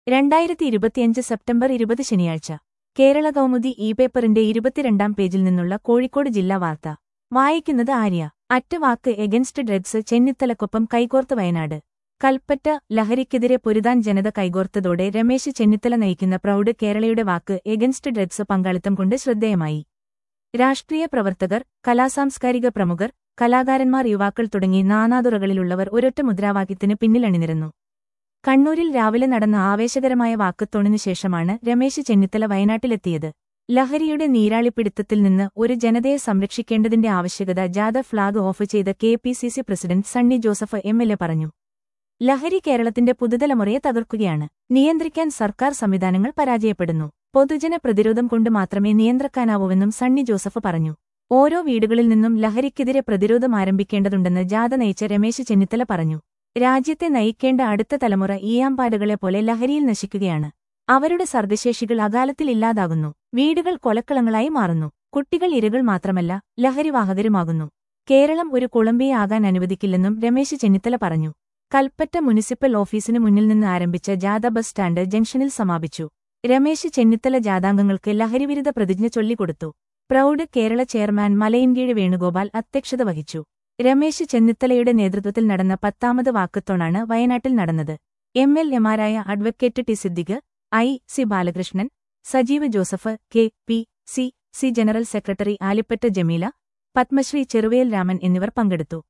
രണ്ടായിരത്തി ഇരുപത്തിയഞ്ച് സെപ്റ്റംബർ ഇരുപത് ശനിയാഴ്ച കേരള കൗമുദി ഇ പേപ്പറിന്റെ ഇരുപത്തിരണ്ടാം പേജിൽ നിന്നുള്ള കോഴിക്കോട് ജില്ലാ വാർത്ത വായിക്കുന്നത് ആര്യ അറ്റവാക്ക് എഗൻസ്റ്റ് ഡ്രഗ്സ് ചെന്നിത്തലക്കൊപ്പം കൈകോർത്ത് വയനാട് കൽപ്പറ്റ ലഹരിക്കെതിരെ പൊരുതാൻ ജനത കൈകോർത്തതോടെ രമേശ് ചെന്നിത്തല നയിക്കുന്ന പ്രൗഢ് കേരളയുടെ വാക്ക് എഗൻസ്റ്റ് ഡ്രഗ്സ് പങ്കാളിത്തം കൊണ്ട് ശ്രദ്ധേയമായി രാഷ്ട്രീയ പ്രവർത്തകർ കലാസാംസ്കാരിക പ്രമുഖർ കലാകാരന്മാർ യുവാക്കൾ തുടങ്ങി നാനാതുറകളിലുള്ളവർ ഒരൊറ്റ മുദ്രാവാക്യത്തിന് പിന്നിലണിനിരന്നു കണ്ണൂരിൽ രാവിലെ നടന്ന ആവേശകരമായ വാക്കത്തോണിനു ശേഷമാണ് രമേശ് ചെന്നിത്തല വയനാട്ടിലെത്തിയത് ലഹരിയുടെ നീരാളിപ്പിടുത്തത്തിൽ നിന്ന് ഒരു ജനതയെ സംരക്ഷിക്കേണ്ടതിന്റെ ആവശ്യകത ജാഥ ഫ്ളാഗ് ഓഫ് ചെയ്ത K P C C president Sunny Joseph M L A പറഞ്ഞു ലഹരി കേരളത്തിന്റെ പുതുതലമുറയെ തകർക്കുകയാണ് നിയന്ത്രിക്കാൻ സർക്കാർ സംവിധാനങ്ങൾ പരാജയപ്പെടുന്നു പൊതുജന പ്രതിരോധം കൊണ്ട് മാത്രമേ നിയന്ത്രിക്കാനാവൂവെന്നും സണ്ണി ജോസഫ് പറഞ്ഞു ഓരോ വീടുകളിൽ നിന്നും ലഹരിക്കെതിരെ പ്രതിരോധം ആരംഭിക്കേണ്ടതുണ്ടെന്ന് ജാഥ നയിച്ച രമേശ് ചെന്നിത്തല പറഞ്ഞു രാജ്യത്തെ നയിക്കേണ്ട അടുത്ത തലമുറ ഈയാമ്പാടുകളെ പോലെ ലഹരിയിൽ നശിക്കുകയാണ് അവരുടെ സർഗശേഷികൾ അകാലത്തിൽ ഇല്ലാതാകുന്നു വീടുകൾ കൊലക്കളങ്ങളായി മാറുന്നു കുട്ടികൾ ഇരകൾ മാത്രമല്ല ലഹരിവാഹകരുമാകുന്നു കേരളം ഒരു കുളമ്പിയെ ആകാൻ അനുവദിക്കില്ലെന്നും രമേശ് ചെന്നിത്തല പറഞ്ഞു കൽപ്പറ്റ മുനിസിപ്പൽ ഓഫീസിനു മുന്നിൽ നിന്ന് ആരംഭിച്ച ജാഥ ബസ് സ്റ്റാൻഡ് ജംഗ്ഷനിൽ സമാപിച്ചു രമേശ് ചെന്നിത്തല ജാഥാംഗങ്ങൾക്ക് ലഹരിവിരുദ്ധ പ്രതിജ്ഞ ചൊല്ലിക്കൊടുത്തു പ്രൗഢ് കേരള ചെയർമാൻ മലയൻകീഴ് വേണുഗോപാൽ അധ്യക്ഷത വഹിച്ചു രമേശ് ചെന്നിത്തലയുടെ നേതൃത്വത്തിൽ നടന്ന പത്താമത് വാക്കത്തോണാണ് വയനാട്ടിൽ നടന്നത് എം എൽ എമാരായ advocate T Siddique I C Balakrishnan Sajeev Joseph K P C C general secretary Alipatta Jameela Padmashri Cheruvel Raman എന്നിവർ പങ്കെടുത്തു